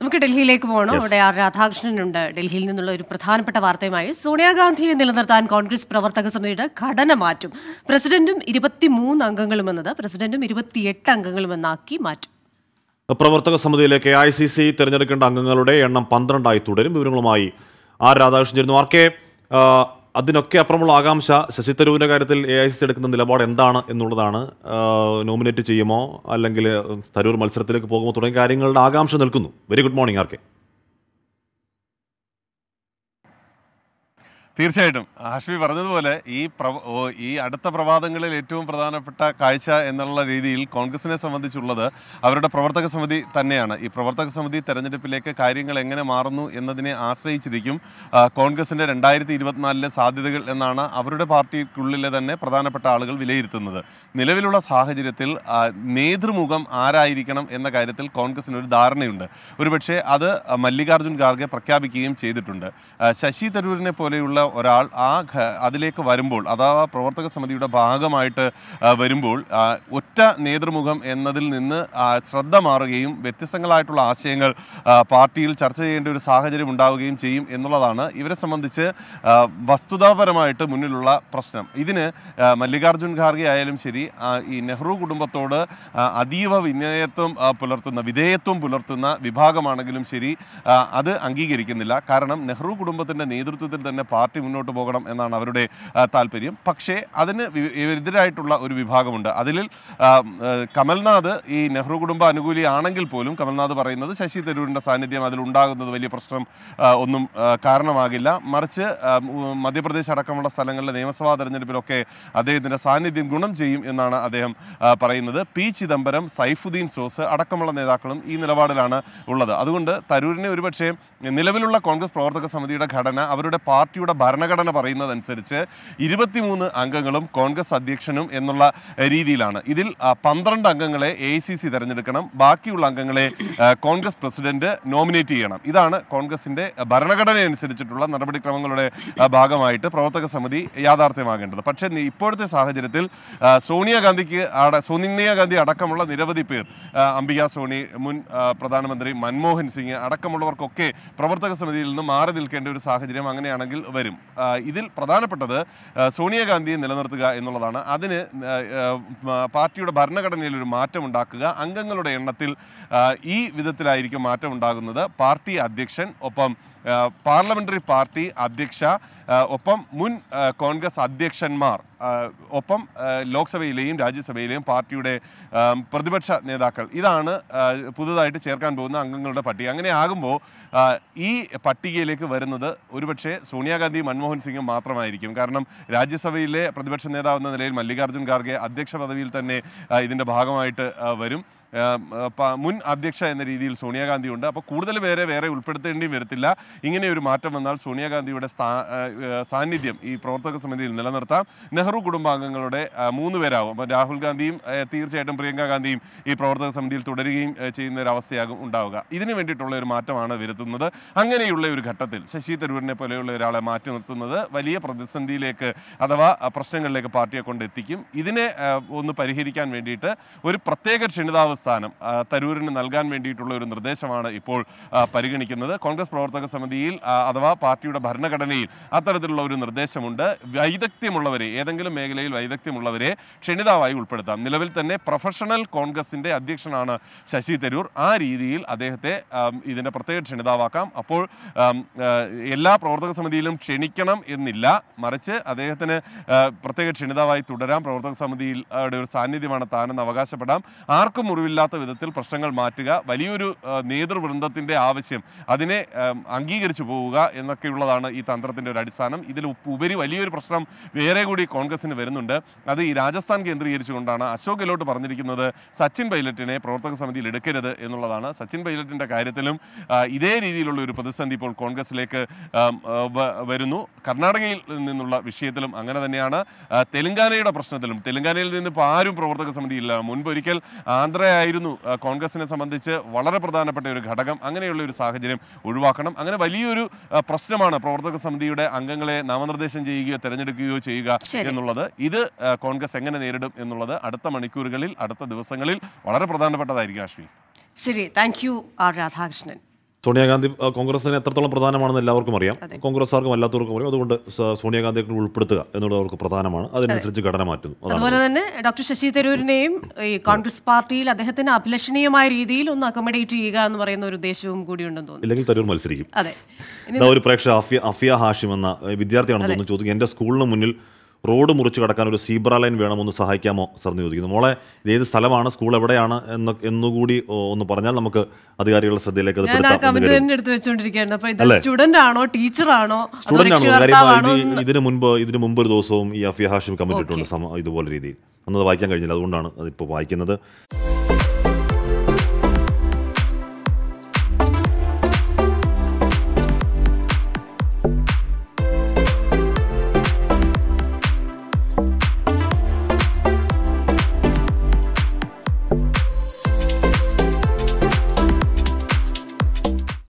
നമുക്ക് ഡൽഹിയിലേക്ക് പോകണം അവിടെ ആർ രാധാകൃഷ്ണനുണ്ട് ഡൽഹിയിൽ നിന്നുള്ള ഒരു പ്രധാനപ്പെട്ട വാർത്തയുമായി സോണിയാഗാന്ധിയെ നിലനിർത്താൻ കോൺഗ്രസ് പ്രവർത്തക സമിതിയുടെ ഘടന മാറ്റും പ്രസിഡന്റും ഇരുപത്തിമൂന്ന് അംഗങ്ങളും എന്നത് പ്രസിഡന്റും ഇരുപത്തിയെട്ട് അംഗങ്ങളും എന്നാക്കി മാറ്റും പ്രവർത്തക സമിതിയിലേക്ക് എ ഐ സി സി തിരഞ്ഞെടുക്കേണ്ട അംഗങ്ങളുടെ എണ്ണം പന്ത്രണ്ടായി തുടരും വിവരങ്ങളുമായി ആർ രാധാകൃഷ്ണൻ ചേരുന്നു ആർ കെ ആ, അതിനൊക്കെ അപ്പുറമുള്ള ആകാംക്ഷ ശശി തരൂരിന്റെ കാര്യത്തിൽ എ ഐ സി സി എടുക്കുന്ന നിലപാട് എന്താണ് എന്നുള്ളതാണ് ആ, നോമിനേറ്റ് ചെയ്യുമോ അല്ലെങ്കിൽ തരൂർ മത്സരത്തിലേക്ക് പോകുമോ തുടങ്ങിയ കാര്യങ്ങളുടെ ആകാംക്ഷ നിൽക്കുന്നു very good morning R K തീർച്ചയായിട്ടും ഹാഷ്മി പറഞ്ഞതുപോലെ ഈ പ്രവ ഓ, ഈ അടുത്ത പ്രഭാതങ്ങളിൽ ഏറ്റവും പ്രധാനപ്പെട്ട കാഴ്ച എന്നുള്ള രീതിയിൽ കോൺഗ്രസിനെ സംബന്ധിച്ചുള്ളത് അവരുടെ പ്രവർത്തക സമിതി തന്നെയാണ് ഈ പ്രവർത്തക സമിതി തെരഞ്ഞെടുപ്പിലേക്ക് കാര്യങ്ങൾ എങ്ങനെ മാറുന്നു എന്നതിനെ ആശ്രയിച്ചിരിക്കും ആ, കോൺഗ്രസിന്റെ രണ്ടായിരത്തി ഇരുപത്തിനാലിലെ സാധ്യതകൾ എന്നാണ് അവരുടെ പാർട്ടിക്കുള്ളിലെ തന്നെ പ്രധാനപ്പെട്ട ആളുകൾ വിലയിരുത്തുന്നത് നിലവിലുള്ള സാഹചര്യത്തിൽ ആ, നേതൃമുഖം ആരായിരിക്കണം എന്ന കാര്യത്തിൽ കോൺഗ്രസിന് ഒരു ധാരണയുണ്ട് ഒരുപക്ഷെ അത് മല്ലികാർജ്ജുൻ ഖാർഗെ പ്രഖ്യാപിക്കുകയും ചെയ്തിട്ടുണ്ട് ആ, ശശി തരൂരിനെ പോലെയുള്ള ഒരാൾ ആ ഘ- അതിലേക്ക് വരുമ്പോൾ അഥവാ പ്രവർത്തക സമിതിയുടെ ഭാഗമായിട്ട് ആ, വരുമ്പോൾ ആ, ഒറ്റ നേതൃമുഖം എന്നതിൽ നിന്ന് ആ, ശ്രദ്ധ മാറുകയും വ്യത്യസ്തങ്ങളായിട്ടുള്ള ആശയങ്ങൾ ആ, പാർട്ടിയിൽ ചർച്ച ചെയ്യേണ്ട ഒരു സാഹചര്യം ഉണ്ടാവുകയും ചെയ്യും എന്നുള്ളതാണ് ഇവരെ സംബന്ധിച്ച് ആ, വസ്തുതാപരമായിട്ട് മുന്നിലുള്ള പ്രശ്നം ഇതിന് ആ, മല്ലികാർജ്ജുൻ ഖാർഗെ ആയാലും ശരി ആ, ഈ നെഹ്റു കുടുംബത്തോട് ആ, അതീവ വിനയത്വം ആ, പുലർത്തുന്ന വിധേയത്വം പുലർത്തുന്ന വിഭാഗമാണെങ്കിലും ശരി ആ, അത് അംഗീകരിക്കുന്നില്ല കാരണം നെഹ്റു കുടുംബത്തിൻ്റെ നേതൃത്വത്തിൽ തന്നെ പാർട്ടി മുന്നോട്ട് പോകണം എന്നാണ് അവരുടെ ആ, താല്പര്യം പക്ഷേ അതിന് വി- എതിരായിട്ടുള്ള ഒരു വിഭാഗമുണ്ട് അതിൽ ആ, ആ, കമൽനാഥ് ഈ നെഹ്റു കുടുംബ അനുകൂലിയാണെങ്കിൽ പോലും കമൽനാഥ് പറയുന്നത് ശശി തരൂരിൻ്റെ സാന്നിധ്യം അതിലുണ്ടാകുന്നത് വലിയ പ്രശ്നം ആ, ഒന്നും ആ, കാരണമാകില്ല മറിച്ച് ആ, ഉം, മധ്യപ്രദേശ് അടക്കമുള്ള സ്ഥലങ്ങളിലെ നിയമസഭാ തെരഞ്ഞെടുപ്പിലൊക്കെ അദ്ദേഹത്തിൻ്റെ സാന്നിധ്യം ഗുണം ചെയ്യും എന്നാണ് അദ്ദേഹം ആ, പറയുന്നത് പി ചിദംബരം സൈഫുദ്ദീൻ സോസ് അടക്കമുള്ള നേതാക്കളും ഈ നിലപാടിലാണ് ഉള്ളത് അതുകൊണ്ട് തരൂരിനെ ഒരുപക്ഷെ നിലവിലുള്ള കോൺഗ്രസ് പ്രവർത്തക സമിതിയുടെ ഘടന അവരുടെ പാർട്ടിയുടെ ഭരണഘടന പറയുന്നതനുസരിച്ച് ഇരുപത്തിമൂന്ന് അംഗങ്ങളും കോൺഗ്രസ് അധ്യക്ഷനും എന്നുള്ള എഹ്, രീതിയിലാണ് ഇതിൽ ആ, പന്ത്രണ്ട് അംഗങ്ങളെ എ ഐ സി സി തിരഞ്ഞെടുക്കണം ബാക്കിയുള്ള അംഗങ്ങളെ ആ, കോൺഗ്രസ് പ്രസിഡന്റ് നോമിനേറ്റ് ചെയ്യണം ഇതാണ് കോൺഗ്രസിന്റെ ഭരണഘടന അനുസരിച്ചിട്ടുള്ള നടപടിക്രമങ്ങളുടെ ആ, ഭാഗമായിട്ട് പ്രവർത്തക സമിതി യാഥാർത്ഥ്യമാകേണ്ടത് പക്ഷേ നി- ഇപ്പോഴത്തെ സാഹചര്യത്തിൽ ആ, സോണിയാഗാന്ധിക്ക് അട സോണിയാഗാന്ധി അടക്കമുള്ള നിരവധി പേർ ആ, അംബിക സോണി മുൻ ആ, പ്രധാനമന്ത്രി മൻമോഹൻ സിംഗ് അടക്കമുള്ളവർക്കൊക്കെ പ്രവർത്തക സമിതിയിൽ നിന്ന് മാറി നിൽക്കേണ്ട ഒരു സാഹചര്യം അങ്ങനെയാണെങ്കിൽ വരും ആ, ഇതിൽ പ്രധാനപ്പെട്ടത് ആ, സോണിയാഗാന്ധിയെ നിലനിർത്തുക എന്നുള്ളതാണ് അതിന് ആ, ആ, മ- പാർട്ടിയുടെ ഭരണഘടനയിൽ ഒരു മാറ്റം ഉണ്ടാക്കുക അംഗങ്ങളുടെ എണ്ണത്തിൽ ആ, ഈ വിധത്തിലായിരിക്കും മാറ്റം ഉണ്ടാകുന്നത് പാർട്ടി അധ്യക്ഷൻ ഒപ്പം ആ, പാർലമെന്ററി പാർട്ടി അധ്യക്ഷ ആ, ഒപ്പം മുൻ ആ, കോൺഗ്രസ് അധ്യക്ഷന്മാർ ആ, ഒപ്പം ആ, ലോക്സഭയിലെയും രാജ്യസഭയിലെയും പാർട്ടിയുടെ ആ, പ്രതിപക്ഷ നേതാക്കൾ ഇതാണ് ആ, പുതുതായിട്ട് ചേർക്കാൻ പോകുന്ന അംഗങ്ങളുടെ പട്ടിക അങ്ങനെ ആകുമ്പോൾ ആ, ഈ പട്ടികയിലേക്ക് വരുന്നത് ഒരുപക്ഷെ സോണിയാഗാന്ധി മൻമോഹൻ സിംഗും മാത്രമായിരിക്കും കാരണം രാജ്യസഭയിലെ പ്രതിപക്ഷ നേതാവ് എന്ന നിലയിൽ മല്ലികാർജ്ജുൻ ഖാർഗെ അധ്യക്ഷ പദവിയിൽ തന്നെ ആ, ഇതിൻ്റെ ഭാഗമായിട്ട് ആ, വരും ആ, പ- മുൻ അധ്യക്ഷ എന്ന രീതിയിൽ സോണിയാഗാന്ധി ഉണ്ട് അപ്പോൾ കൂടുതൽ പേരെ വേറെ ഉൾപ്പെടുത്തേണ്ടിയും വരത്തില്ല ഇങ്ങനെ ഒരു മാറ്റം വന്നാൽ സോണിയാഗാന്ധിയുടെ സ്ഥാ ആ, ആ, സാന്നിധ്യം ഈ പ്രവർത്തക സമിതിയിൽ നിലനിർത്താം നെഹ്റു കുടുംബാംഗങ്ങളുടെ ആ, മൂന്ന് പേരാകും അപ്പോൾ രാഹുൽ ഗാന്ധിയും ആ, തീർച്ചയായിട്ടും പ്രിയങ്ക ഗാന്ധിയും ഈ പ്രവർത്തക സമിതിയിൽ തുടരുകയും ആ, ചെയ്യുന്ന ഒരു അവസ്ഥയാകും ഉണ്ടാവുക ഇതിനു വേണ്ടിയിട്ടുള്ള ഒരു മാറ്റമാണ് വരുത്തുന്നത് അങ്ങനെയുള്ള ഒരു ഘട്ടത്തിൽ ശശി തരൂരിനെ പോലെയുള്ള ഒരാളെ മാറ്റി നിർത്തുന്നത് വലിയ പ്രതിസന്ധിയിലേക്ക് അഥവാ ആ, പ്രശ്നങ്ങളിലേക്ക് പാർട്ടിയെ കൊണ്ടെത്തിക്കും ഇതിനെ ആ, ഒന്ന് പരിഹരിക്കാൻ വേണ്ടിയിട്ട് ഒരു പ്രത്യേക ക്ഷണിതാവ് സ്ഥാനം ആ, തരൂരിന് നൽകാൻ വേണ്ടിയിട്ടുള്ള ഒരു നിർദ്ദേശമാണ് ഇപ്പോൾ ആ, പരിഗണിക്കുന്നത് കോൺഗ്രസ് പ്രവർത്തക സമിതിയിൽ ആ, അഥവാ പാർട്ടിയുടെ ഭരണഘടനയിൽ അത്തരത്തിലുള്ള ഒരു നിർദ്ദേശമുണ്ട് വൈദഗ്ധ്യമുള്ളവരെ ഏതെങ്കിലും മേഖലയിൽ വൈദഗ്ധ്യമുള്ളവരെ ക്ഷണിതാവായി ഉൾപ്പെടുത്താം നിലവിൽ തന്നെ പ്രൊഫഷണൽ കോൺഗ്രസിന്റെ അധ്യക്ഷനാണ് ശശി തരൂർ ആ രീതിയിൽ അദ്ദേഹത്തെ ആം, ഇതിന്റെ പ്രത്യേക ക്ഷണിതാവാക്കാം അപ്പോൾ ആം, ആ, എല്ലാ പ്രവർത്തക സമിതിയിലും ക്ഷണിക്കണം എന്നില്ല മറിച്ച് അദ്ദേഹത്തിന് ആ, പ്രത്യേക ക്ഷണിതാവായി തുടരാം പ്രവർത്തക സമിതിയിൽ ആ, യുടെ ഒരു സാന്നിധ്യമാണ് താനെന്ന് അവകാശപ്പെടാം ആർക്കും മുറിവില്ലാത്ത വിധത്തിൽ പ്രശ്നങ്ങൾ മാറ്റുക വലിയൊരു ആ, നേതൃവൃന്ദത്തിന്റെ ആവശ്യം അതിനെ ആം, അംഗീകരിച്ചു പോവുക എന്നൊക്കെയുള്ളതാണ് ഈ തന്ത്രത്തിന്റെ ഒരു അടിസ്ഥാനം ഇതിൽ ഉപ്പ് ഉപരി വലിയൊരു പ്രശ്നം വേറെ കൂടി കോൺഗ്രസിന് വരുന്നുണ്ട് അത് ഈ രാജസ്ഥാൻ കേന്ദ്രീകരിച്ചുകൊണ്ടാണ് അശോക് ഗെഹ്ലോട്ട് പറഞ്ഞിരിക്കുന്നത് സച്ചിൻ പൈലറ്റിനെ പ്രവർത്തക സമിതിയിൽ എടുക്കരുത് എന്നുള്ളതാണ് സച്ചിൻ പൈലറ്റിന്റെ കാര്യത്തിലും ആ, ഇതേ രീതിയിലുള്ള ഒരു പ്രതിസന്ധി ഇപ്പോൾ കോൺഗ്രസിലേക്ക് ആം, ആ, വ- വരുന്നു കർണാടകയിൽ നിന്നുള്ള വിഷയത്തിലും അങ്ങനെ തന്നെയാണ് ആ, തെലങ്കാനയുടെ പ്രശ്നത്തിലും തെലങ്കാനയിൽ നിന്ന് ഇപ്പോൾ ആരും പ്രവർത്തക സമിതിയില്ല മുൻപൊരിക്കൽ ആന്ധ്രയായിരുന്നു ആ, കോൺഗ്രസിനെ സംബന്ധിച്ച് വളരെ പ്രധാനപ്പെട്ട ഒരു ഘടകം അങ്ങനെയുള്ള ഒരു സാഹചര്യം ഒഴിവാക്കണം അങ്ങനെ വലിയൊരു ആ, പ്രശ്നമാണ് പ്രവർത്തക സമിതിയുടെ അംഗങ്ങളെ നാമനിർദ്ദേശം ചെയ്യുകയോ തിരഞ്ഞെടുക്കുകയോ ചെയ്യുക ശരി. എന്നുള്ളത് ഇത് ആ, കോൺഗ്രസ് എങ്ങനെ നേരിടും എന്നുള്ളത് അടുത്ത മണിക്കൂറുകളിൽ അടുത്ത ദിവസങ്ങളിൽ വളരെ പ്രധാനപ്പെട്ടതായിരിക്കും അശ്വി ശരി thank you R Radhakrishnan Sonia Gandhi ആ, കോൺഗ്രസിന് എത്രത്തോളം പ്രധാനമാണെന്ന് എല്ലാവർക്കും അറിയാം കോൺഗ്രസ്സുകാർക്കും അല്ലാത്തവർക്കും അറിയാം അതുകൊണ്ട് സ- സോണിയാഗാന്ധിയെ കൂടി ഉൾപ്പെടുത്തുക എന്നുള്ളത് അവർക്ക് പ്രധാനമാണ് അതിനനുസരിച്ച് ഘടന മാറ്റുന്നു അതാണ് അതുപോലെ തന്നെ ഡോക്ടർ ശശി തരൂരിനെയും ഈ കോൺഗ്രസ് പാർട്ടിയിൽ അദ്ദേഹത്തിന് അഭിലഷണീയമായ രീതിയിൽ ഒന്ന് അക്കോമഡേറ്റ് ചെയ്യുക എന്ന് പറയുന്ന ഒരു ഉദ്ദേശവും കൂടി ഉണ്ടെന്ന് തോന്നുന്നു ഇല്ലെങ്കിൽ തരൂർ മത്സരിക്കും അതെ ഇതാ ഒരു പ്രേക്ഷക അഫിയ അഫിയ ഹാഷിം എന്ന ഏഹ്, വിദ്യാർത്ഥിയാണെന്ന് തോന്നുന്നു ചോദിക്കും എൻ്റെ സ്കൂളിന് മുന്നിൽ റോഡ് മുറിച്ച് കടക്കാൻ ഒരു സീബ്ര ലൈൻ വേണമെന്ന് സഹായിക്കാമോ സർ എന്ന് ചോദിക്കുന്നു മോളെ ഇത് ഏത് സ്ഥലമാണ് സ്കൂൾ എവിടെയാണ് എന്ന് എന്നുകൂടി ഓ, ഒന്ന് പറഞ്ഞാൽ നമുക്ക് അധികാരികളുടെ ശ്രദ്ധയിലേക്ക് അത് ഞാൻ ആ പെടുത്താം എന്ന് കമന്റ് കരുതുന്നു. തന്നെ എടുത്ത് വെച്ചോണ്ടിരിക്കുകയായിരുന്നു അപ്പൊ ഇത് അല്ലേ? സ്റ്റുഡന്റ് ആണോ ടീച്ചർ ആണോ അതോ സ്റ്റുഡന്റ് ആണ് കാര്യം രക്ഷകർത്താവാണോ ഇത് എന്ന് ഇതിന് മുൻപ് ഇതിന് മുമ്പ് ഒരു ദിവസവും ഈ അഫിയ ഹാഷിം കമന്റ് ഇട്ടുണ്ട് സമ- ഇതുപോലെ രീതിയിൽ അന്നത് വായിക്കാൻ കഴിഞ്ഞില്ല അതുകൊണ്ടാണ് അതിപ്പോൾ വായിക്കുന്നത്